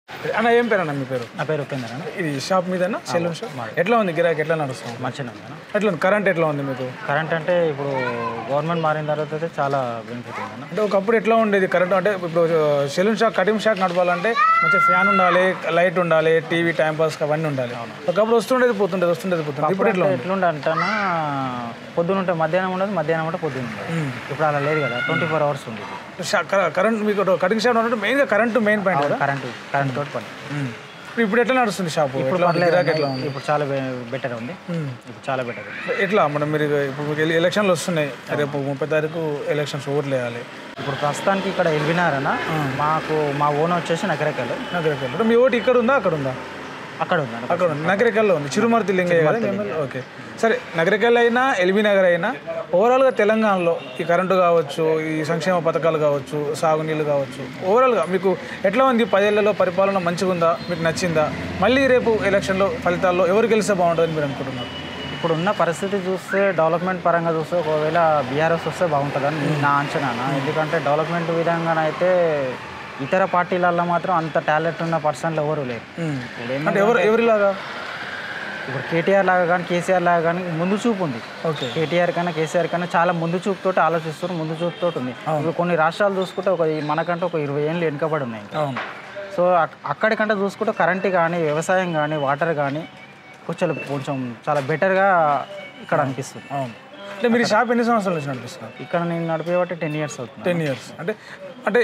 అన్న ఏం పేరు అన్న మీ పేరు నా పేరు ఉపేందర్ అన్న ఇది షాప్ మీదనా సెలూన్ షాప్ ఎట్లా ఉంది గిరాకీ ఎట్లా నడుస్తుంది మంచిగా ఉంది అన్న ఎట్లా ఉంది కరెంట్ ఎట్లా ఉంది మీకు కరెంట్ అంటే ఇప్పుడు గవర్నమెంట్ మారిన తర్వాత అయితే చాలా బెనిఫిట్ ఉంది అన్న అంటే ఒకప్పుడు ఎట్లా ఉండేది కరెంట్ అంటే ఇప్పుడు సెలూన్ షాప్ కటింగ్ షాప్ నడపాలంటే మంచిగా ఫ్యాన్ ఉండాలి లైట్ ఉండాలి టీవీ టైం పాస్ అవన్నీ ఉండాలి ఒకప్పుడు వస్తుండేది పోతుండేది వస్తుండేది పోతుండేది ఇప్పుడు ఎట్లా ఉంది ఎట్లుండే అంటానా పొద్దున ఉంటే మధ్యాహ్నం ఉండదు మధ్యాహ్నం ఉంటే పొద్దున ఉండదు ఇప్పుడు అలా లేదు కదా ట్వంటీ ఫోర్ అవర్స్ ఉంది షా- కర- కరెంట్ మీకు కటింగ్ షాప్ అంటే మెయిన్గా కరెంట్ మెయిన్ పాయింట్ కదా కరెంట్ కరెంట్ తోటి పని ఉమ్. ఇప్పుడు ఇప్పుడు ఎట్లా నడుస్తుంది షాపు ఎట్లా ఉంది? గిరాకీ ఎట్లా ఉంది ఇప్పుడు చాలా బెటర్ ఉంది ఇప్పుడు చాలా బెటర్ ఉంది ఎట్లా మనం మీరు ఇప్పుడు మీకు ఎల- ఎలక్షన్లు వస్తున్నాయి రేపు ముప్పై తారీఖు ఎలక్షన్స్ ఓట్లు వేయాలి ఇప్పుడు ప్రస్తుతానికి ఇక్కడ ఎల్బినారన్న మాకు మా ఓన్ వచ్చేసి నగరకల్ నగరికల్ మీ ఓటు ఇక్కడ ఉందా అక్కడ ఉందా అక్కడ ఉందన్న అక్కడ ఉంది నగరికల్లో ఉంది చిరుమర్తి లింగయ్య కదా మీ ఎమ్మెల్యే? ఓకే సరే నగరికల్ అయినా ఎల్బీ నగర్ అయినా ఓవరాల్గా తెలంగాణలో ఈ కరెంటు కావచ్చు ఈ సంక్షేమ పథకాలు కావచ్చు సాగునీళ్ళు కావచ్చు ఓవరాల్గా మీకు ఎట్లా ఉంది పదేళ్లలో పరిపాలన మంచిగా ఉందా మీకు నచ్చిందా మళ్ళీ రేపు ఎలక్షన్లో ఫలితాల్లో ఎవరు గెలిస్తే బాగుంటుందని మీరు అనుకుంటున్నారు ఇప్పుడు ఉన్న పరిస్థితి చూస్తే డెవలప్మెంట్ పరంగా చూస్తే ఒకవేళ బీఆర్ఎస్ వస్తే బాగుంటుందని నా అంచనా ఎందుకంటే డెవలప్మెంట్ విధంగానైతే ఇతర పార్టీలలో మాత్రం అంత టాలెంట్ ఉన్న పర్సన్లు ఎవరు లేరు ఇప్పుడు ఏం- అంటే ఎవరు ఎవరిలాగా ఇప్పుడు కేటీఆర్ లాగా కానీ కేసీఆర్ లాగా కానీ ముందు చూపు ఉంది ఓకే కేటీఆర్ కన్నా కేసీఆర్ కన్నా చాలా ముందు చూపుతోటి ఆలోచిస్తారు ముందు చూపుతోటి ఉంది ఇప్పుడు కొన్ని రాష్ట్రాలు చూసుకుంటే ఒక మనకంటే ఒక ఇరవై ఏళ్ళు వెనుకబడి ఉన్నాయి ఇంకా. అవును సో అక్- అక్కడికంటే చూసుకుంటే కరెంట్ కానీ వ్యవసాయం కానీ వాటర్ కానీ కొంచెం కొంచెం చాలా బెటర్గా ఇక్కడ అనిపిస్తుంది అవును అంటే మీరు ఈ షాప్ ఎన్ని సంవత్సరాల నుంచి నడిపిస్తున్నారు ఇక్కడ నేను నడిపేబట్టి టెన్ ఇయర్స్ అవుతుంది టెన్ ఇయర్స్ అంటే అంటే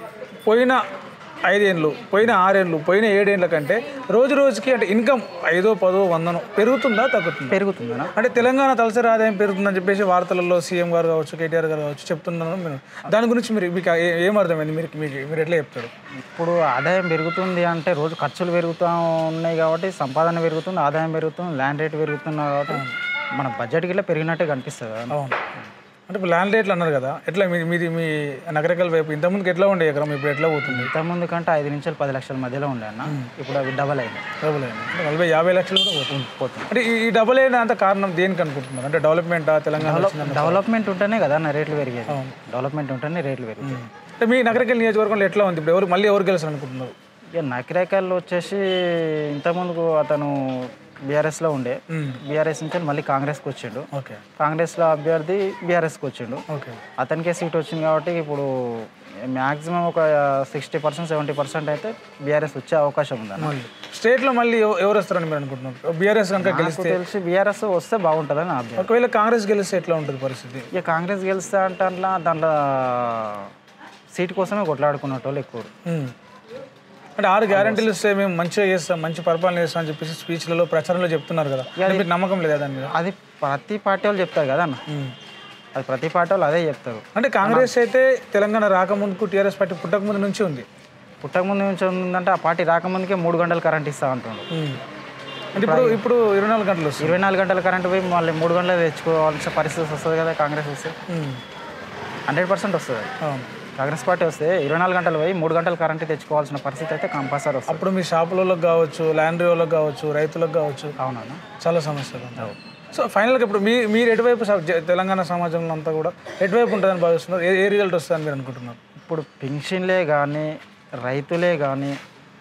పోయిన ఐదేళ్ళు పోయిన ఆరేళ్ళు పోయిన ఏడేళ్ళ కంటే రోజు రోజుకి అంటే ఇన్కమ్ ఐదో పదో వందనో పెరుగుతుందా తగ్గుతుందా పెరుగుతుందనా అంటే తెలంగాణ తలసరి ఆదాయం పెరుగుతుందని చెప్పేసి వార్తలలో సీఎం గారు కావచ్చు కేటీఆర్ గారు కావచ్చు చెప్తున్నాను మీరు దాని గురించి మీరు మీకు ఏ- ఏం అర్థమైంది మీరు మీకు మీరు ఎట్లా చెప్తారు ఇప్పుడు ఆదాయం పెరుగుతుంది అంటే రోజు ఖర్చులు పెరుగుతూ ఉన్నాయి కాబట్టి సంపాదన పెరుగుతుంది ఆదాయం పెరుగుతుంది ల్యాండ్ రేట్ పెరుగుతుంది కాబట్టి మన బడ్జెట్ గిట్లా పెరిగినట్టే కనిపిస్తుంది కదా అవును అంటే ఇప్పుడు ల్యాండ్ రేట్లు అన్నారు కదా ఎట్లా మీది మీది మీ నగరకల్ వైపు ఇంతకుముందుకు ఎట్లా ఉండే ఎకరం ఇప్పుడు ఎట్లా పోతుంది ఇంతకుముందు కంటే ఐదు నుంచి పది లక్షల మధ్యలో ఉండే అన్న ఇప్పుడు అవి డబల్ అయింది డబుల్ అయింది అంటే నలభై యాభై లక్షలు కూడా పోతుంది పోతుంది అంటే ఈ- ఈ డబుల్ అయిన అంత కారణం దేనికి అనుకుంటున్నారు అంటే డెవలప్మెంటా తెలంగాణ వచ్చిందన్న- డెవలప్మెంట్ ఉంటేనే కదా నా రేట్లు పెరిగేది డెవలప్మెంట్ ఉంటేనే రేట్లు పెరిగేది అంటే మీ నగరకల్ నియోజకవర్గంలో ఎట్లా ఉంది ఇప్పుడు ఎవరు మళ్ళీ ఎవరు గెలుస్తారు అనుకుంటున్నారు ఇక నకిరేకల్లో వచ్చేసి ఇంతకుముందుకు అతను బీఆర్ఎస్లో ఉండే బీఆర్ఎస్ నుంచి మళ్ళీ కాంగ్రెస్కి వచ్చిండు ఓకే కాంగ్రెస్లో అభ్యర్థి బీఆర్ఎస్కి వచ్చిండు ఓకే అతనికే సీట్ వచ్చింది కాబట్టి ఇప్పుడు మ్యాక్సిమం ఒక సిక్స్టీ పర్సెంట్ సెవెంటీ పర్సెంట్ అయితే బీఆర్ఎస్ వచ్చే అవకాశం ఉందన్న మళ్ళీ స్టేట్లో మళ్ళీ ఎవ- ఎవరు వస్తారని మీరు అనుకుంటున్నారు బీఆర్ఎస్ కనుక నాకు గెలిస్తే తెలిసి బీఆర్ఎస్ వస్తే బాగుంటుందని నా అభ్యర్థి ఒకవేళ కాంగ్రెస్ గెలిస్తే ఎట్లా ఉంటుంది పరిస్థితి ఇక కాంగ్రెస్ గెలిస్తే అంటే అట్లా దాంట్లో సీట్ కోసమే కొట్లాడుకున్నట్టు వాళ్ళు ఎక్కువ ఉమ్. అంటే ఆరు గ్యారంటీలు ఇస్తే మేము మంచిగా చేస్తాం మంచి పరిపాలన చేస్తాం అని చెప్పేసి స్పీచ్లలో ప్రచారంలో చెప్తున్నారు కదా అంటే మీకు నమ్మకం లేదా దాని మీద అది ప్రతి పార్టీ వాళ్ళు చెప్తారు కదా అన్న ఉమ్. అది ప్రతి పార్టీ వాళ్ళు అదే చెప్తారు అంటే కాంగ్రెస్ అయితే తెలంగాణ రాకముందుకు టీఆర్ఎస్ పార్టీ పుట్టక ముందు నుంచి ఉంది పుట్టక ముందు నుంచి ఉందంటే ఆ పార్టీ రాకముందుకే మూడు గంటలు కరెంట్ ఇస్తా అంటుండు ఉమ్. అంటే ఇప్పుడు ఇప్పుడు ఇరవై నాలుగు గంటలు వస్తుంది ఇరవై నాలుగు గంటల కరెంట్ పోయి మళ్ళీ మూడు గంటలు తెచ్చుకోవాల్సిన పరిస్థితి వస్తుంది కదా కాంగ్రెస్ వస్తే ఉమ్. హండ్రెడ్ పర్సెంట్ వస్తుంది అవును కాంగ్రెస్ పార్టీ వస్తే ఇరవై నాలుగు గంటలు పోయి మూడు గంటలు కరెంట్ తెచ్చుకోవాల్సిన పరిస్థితి అయితే కంపల్సరీ వస్తుంది అప్పుడు మీ షాపులకు కావచ్చు ల్యాండ్ వాళ్ళకి కావచ్చు రైతులకు కావచ్చు అవునా చాలా సమస్యలు ఉంటాయి సో ఫైనల్గా ఇప్పుడు మీ మీరు ఎటువైపు స- జ- తెలంగాణ సమాజంలో అంతా కూడా ఎటువైపు ఉంటుందని భావిస్తున్నారు ఏ ఏ రిజల్ట్ వస్తుందని మీరు అనుకుంటున్నారు ఇప్పుడు పెన్షన్లే కానీ రైతులే కానీ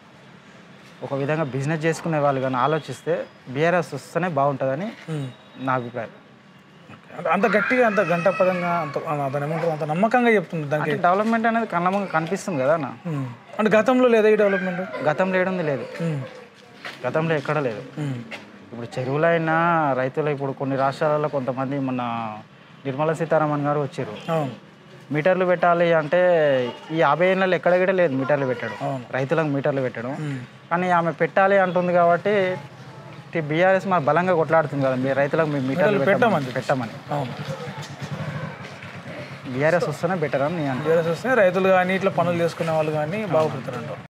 ఒక విధంగా బిజినెస్ చేసుకునే వాళ్ళు కానీ ఆలోచిస్తే బీఆర్ఎస్ వస్తేనే బాగుంటుందని నా అభిప్రాయం అంటే అంత గట్టిగా అంత గంటపదంగా అంత దాని ఏమంటారు అంత నమ్మకంగా చెప్తుంది దానికి అంటే డెవలప్మెంట్ అనేది కళ్ళ కనిపిస్తుంది కదా అన్న ఉమ్. అంటే గతంలో లేదా ఈ డెవలప్మెంట్ గతంలో ఏడుంది లేదు గతంలో ఎక్కడ లేదు ఇప్పుడు చెరువులైనా రైతులు ఇప్పుడు కొన్ని రాష్ట్రాలలో కొంతమంది మొన్న నిర్మలా సీతారామన్ గారు వచ్చారు అవును మీటర్లు పెట్టాలి అంటే ఈ యాభై ఏళ్ళలో ఎక్కడ కూడా లేదు మీటర్లు పెట్టడం అవును. రైతులకు మీటర్లు పెట్టడం ఉమ్. కానీ ఆమె పెట్టాలి అంటుంది కాబట్టి బీఆర్ఎస్ మరి బలంగా కొట్లాడుతుంది కదా మీ రైతులకు మీ మీటర్లు పెట్టమని పెట్టమని అవును బీఆర్ఎస్ వస్తేనే బెటర్ అని నేను టీఆర్ఎస్ వస్తే రైతులు కానీ ఇట్లా పనులు చేసుకునే వాళ్ళు కానీ బాగుపడతారంట